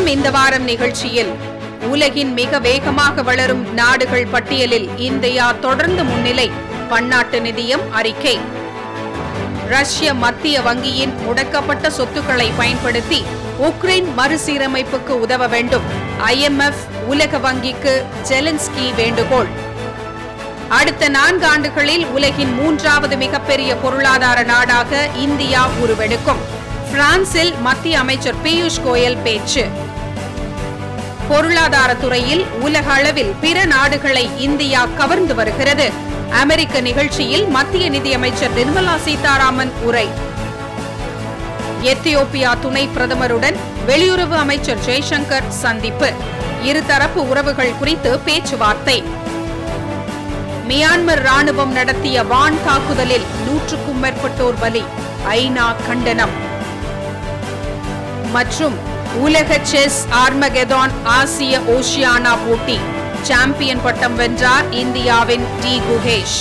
இந்த வாரம் நிகழ்ச்சியில் உலகின் மிக வேகமாக வளரும் நாடுகள் பட்டியலில் இந்தியா தொடர்ந்து முன்னிலை பன்னாட்டு நிதியம் அறிக்கை ரஷ்ய மத்திய வங்கியின் முடக்கப்பட்ட சொத்துக்களை பயன்படுத்தி உக்ரைன் மறுசீரமைப்புக்கு உதவ வேண்டும் ஐஎம்எஃப் உலக வங்கிக்கு ஜெலன்ஸ்கி வேண்டுகோள் அடுத்த நான்கு ஆண்டுகளில் உலகின் மூன்றாவது மிகப்பெரிய பொருளாதார நாடாக இந்தியா உருவெடுக்கும் பிரான்சில் மத்திய அமைச்சர் பியூஷ் கோயல் பேச்சு பொருளாதார துறையில் உலக அளவில் பிற நாடுகளை இந்தியா கவர்ந்து வருகிறது அமெரிக்க நிகழ்ச்சியில் மத்திய நிதியமைச்சர் நிர்மலா சீதாராமன் உரை எத்தியோப்பியா துணை பிரதமருடன் வெளியுறவு அமைச்சர் ஜெய்சங்கர் சந்திப்பு இருதரப்பு உறவுகள் குறித்து பேச்சுவார்த்தை மியான்மர் ராணுவம் நடத்திய வான் தாக்குதலில் நூற்றுக்கும் மேற்பட்டோர் பலி ஐநா கண்டனம் மற்றும் உலக செஸ் ஆர்மகெதான் ஆசிய ஓஷியானா போட்டி சாம்பியன் பட்டம் வென்றார் இந்தியாவின் டி குகேஷ்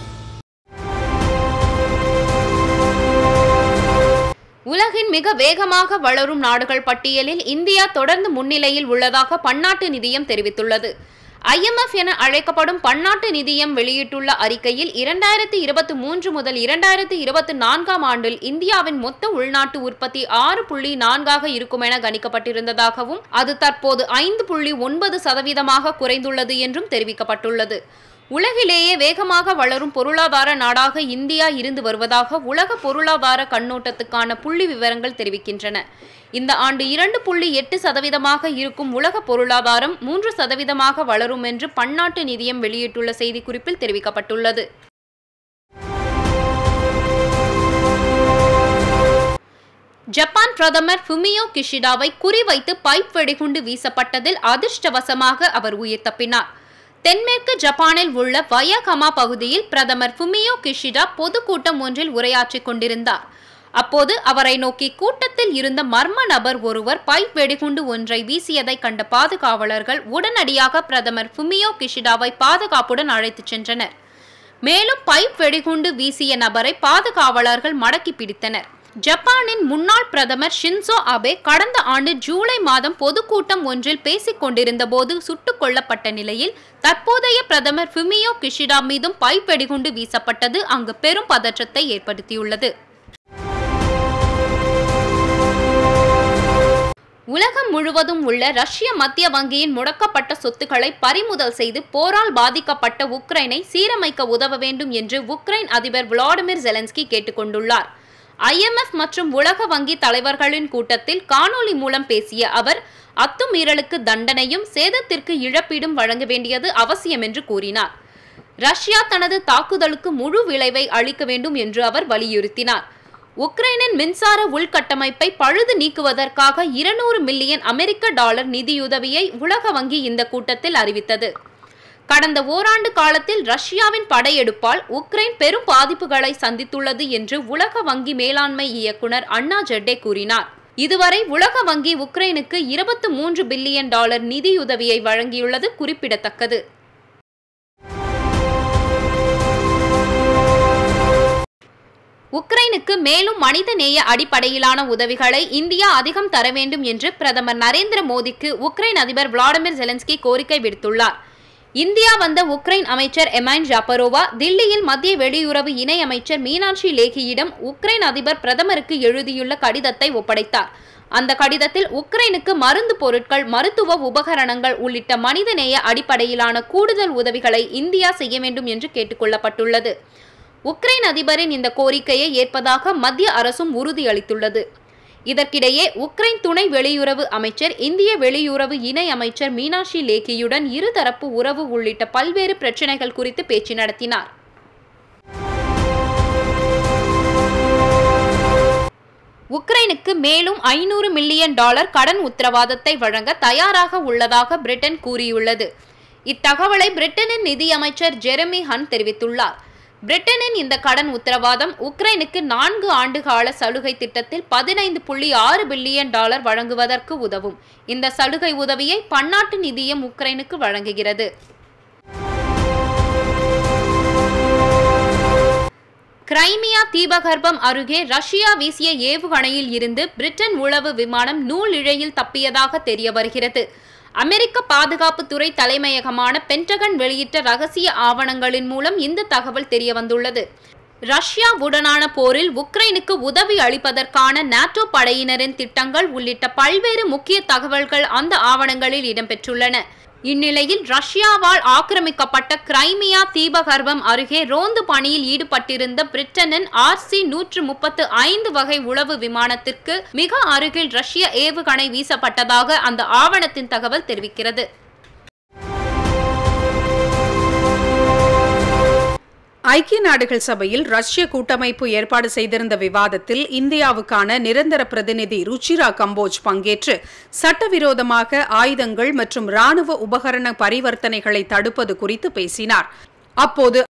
உலகின் மிக வேகமாக வளரும் நாடுகள் பட்டியலில் இந்தியா தொடர்ந்து முன்னிலையில் உள்ளதாக பன்னாட்டு நிதியம் தெரிவித்துள்ளது ஐஎம்எஃப் என அழைக்கப்படும் பன்னாட்டு நிதியம் வெளியிட்டுள்ள அறிக்கையில் இரண்டாயிரத்தி இருபத்தி மூன்று முதல் இரண்டாயிரத்தி இருபத்தி நான்காம் ஆண்டில் இந்தியாவின் மொத்த உள்நாட்டு உற்பத்தி ஆறு புள்ளி நான்காக இருக்கும் என கணிக்கப்பட்டிருந்ததாகவும் அது தற்போது ஐந்து புள்ளி ஒன்பது சதவீதமாக குறைந்துள்ளது என்றும் தெரிவிக்கப்பட்டுள்ளது உலகிலேயே வேகமாக வளரும் பொருளாதார நாடாக இந்தியா இருந்து வருவதாக உலக பொருளாதார கண்ணோட்டத்துக்கான புள்ளி விவரங்கள் தெரிவிக்கின்றன இந்த ஆண்டு இரண்டு புள்ளி எட்டு சதவீதமாக இருக்கும் உலக பொருளாதாரம் மூன்று சதவீதமாக வளரும் என்று பன்னாட்டு நிதியம் வெளியிட்டுள்ள செய்திக்குறிப்பில் தெரிவிக்கப்பட்டுள்ளது ஜப்பான் பிரதமர் ஃபுமியோ கிஷிடாவை குறிவைத்து பைப் வெடிகுண்டு வீசப்பட்டதில் அதிர்ஷ்டவசமாக அவர் உயிர் தப்பினார் தென்மேற்கு ஜப்பானில் உள்ள வயகமா பகுதியில் பிரதமர் ஃபுமியோ கிஷிடா பொதுக்கூட்டம் ஒன்றில் உரையாற்றிக் கொண்டிருந்தார் அப்போது அவரை நோக்கி கூட்டத்தில் இருந்த மர்ம நபர் ஒருவர் பைப் வெடிகுண்டு ஒன்றை வீசியதை கண்ட பாதுகாவலர்கள் உடனடியாக பிரதமர் ஃபுமியோ கிஷிடாவை பாதுகாப்புடன் அழைத்துச் சென்றனர் மேலும் பைப் வெடிகுண்டு வீசிய நபரை பாதுகாவலர்கள் மடக்கி பிடித்தனர் ஜப்பானின் முன்னாள் பிரதமர் ஷின்சோ அபே கடந்த ஆண்டு ஜூலை மாதம் பொதுக்கூட்டம் ஒன்றில் பேசிக் கொண்டிருந்த போது சுட்டுக் கொல்லப்பட்ட நிலையில் தற்போதைய பிரதமர் ஃபுமியோ கிஷிடா மீதும் பைப் வெடிகுண்டு வீசப்பட்டது அங்கு பெரும் பதற்றத்தை ஏற்படுத்தியுள்ளது உலகம் முழுவதும் உள்ள ரஷ்ய மத்திய வங்கியின் முடக்கப்பட்ட சொத்துக்களை பறிமுதல் செய்து போரால் பாதிக்கப்பட்ட உக்ரைனை சீரமைக்க உதவ வேண்டும் என்று உக்ரைன் அதிபர் விளாடிமிர் ஜெலன்ஸ்கி கேட்டுக்கொண்டுள்ளார் ஐஎம்எஃப் மற்றும் உலக வங்கி தலைவர்களின் கூட்டத்தில் காணொலி மூலம் பேசிய அவர் அத்துமீறலுக்கு தண்டனையும் சேதத்திற்கு இழப்பீடும் வழங்க வேண்டியது அவசியம் என்று கூறினார் ரஷ்யா தனது தாக்குதலுக்கு முழு விளைவை அளிக்க வேண்டும் என்று அவர் வலியுறுத்தினார் உக்ரைனின் மின்சார உள்கட்டமைப்பை பழுது நீக்குவதற்காக இருநூறு மில்லியன் அமெரிக்க டாலர் நிதியுதவியை உலக வங்கி இந்த கூட்டத்தில் அறிவித்தது கடந்த ஓராண்டு காலத்தில் ரஷ்யாவின் படையெடுப்பால் உக்ரைன் பெரும் பாதிப்புகளை சந்தித்துள்ளது என்று உலக வங்கி மேலாண்மை இயக்குனர் அண்ணா ஜெட்டே கூறினார் இதுவரை உலக வங்கி உக்ரைனுக்கு இருபத்து மூன்று பில்லியன் டாலர் நிதியுதவியை வழங்கியுள்ளது குறிப்பிடத்தக்கது உக்ரைனுக்கு மேலும் மனிதநேய அடிப்படையிலான உதவிகளை இந்தியா அதிகம் தர வேண்டும் என்று பிரதமர் நரேந்திர மோடிக்கு உக்ரைன் அதிபர் விளாடிமிர் ஜெலன்ஸ்கி கோரிக்கை விடுத்துள்ளார் இந்தியா வந்த உக்ரைன் அமைச்சர் எமைன் ஜாப்பரோவா தில்லியில் மத்திய வெளியுறவு இணை அமைச்சர் மீனாட்சி லேகியிடம் உக்ரைன் அதிபர் பிரதமருக்கு எழுதியுள்ள கடிதத்தை ஒப்படைத்தார் அந்த கடிதத்தில் உக்ரைனுக்கு மருந்து பொருட்கள் மருத்துவ உபகரணங்கள் உள்ளிட்ட மனிதநேய அடிப்படையிலான கூடுதல் உதவிகளை இந்தியா செய்ய வேண்டும் என்று கேட்டுக்கொள்ளப்பட்டுள்ளது உக்ரைன் அதிபரின் இந்த கோரிக்கையை ஏற்பதாக மத்திய அரசும் உறுதியளித்துள்ளது இதற்கிடையே உக்ரைன் துணை வெளியுறவு அமைச்சர் இந்திய வெளியுறவு இணை அமைச்சர் மீனாட்சி லேக்கியுடன் இருதரப்பு உறவு உள்ளிட்ட பல்வேறு பிரச்சினைகள் குறித்து பேச்சு நடத்தினார் உக்ரைனுக்கு மேலும் ஐநூறு மில்லியன் டாலர் கடன் உத்தரவாதத்தை வழங்க தயாராக உள்ளதாக பிரிட்டன் கூறியுள்ளது இத்தகவலை பிரிட்டனின் நிதியமைச்சர் ஜெரமி ஹன் தெரிவித்துள்ளார் பிரிட்டனின் இந்த கடன் உத்தரவாதம் உக்ரைனுக்கு நான்கு ஆண்டுகால சலுகை திட்டத்தில் பதினைந்து புள்ளி ஆறு பில்லியன் டாலர் வழங்குவதற்கு உதவும் இந்த சலுகை உதவியை பன்னாட்டு நிதியம் உக்ரைனுக்கு வழங்குகிறது கிரைமியா தீபகற்பம் அருகே ரஷ்யா வீசிய ஏவுகணையில் இருந்து பிரிட்டன் உளவு விமானம் நூல் இழையில் தப்பியதாக தெரிய வருகிறது அமெரிக்க பாதுகாப்புத்துறை தலைமையகமான பென்டகன் வெளியிட்ட ரகசிய ஆவணங்களின் மூலம் இந்த தகவல் தெரிய வந்துள்ளது ரஷ்யாவுடனான போரில் உக்ரைனுக்கு உதவி அளிப்பதற்கான நாட்டோ படையினரின் திட்டங்கள் உள்ளிட்ட பல்வேறு முக்கிய தகவல்கள் அந்த ஆவணங்களில் இடம்பெற்றுள்ளன இந்நிலையில் ரஷ்யாவால் ஆக்கிரமிக்கப்பட்ட கிரைமியா தீபகற்பம் அருகே ரோந்து பணியில் ஈடுபட்டிருந்த பிரிட்டனின் ஆர்சி நூற்று முப்பத்து ஐந்து வகை உளவு விமானத்திற்கு மிக அருகில் ரஷ்ய ஏவுகணை வீசப்பட்டதாக அந்த ஆவணத்தின் தகவல் தெரிவிக்கிறது ஐக்கிய நாடுகள் சபையில் ரஷ்ய கூட்டமைப்பு ஏற்பாடு செய்திருந்த விவாதத்தில் இந்தியாவுக்கான நிரந்தர பிரதிநிதி ருச்சிரா கம்போஜ் பங்கேற்று சட்டவிரோதமாக ஆயுதங்கள் மற்றும் ராணுவ உபகரண பரிவர்த்தனைகளை தடுப்பது குறித்து பேசினார் அப்போது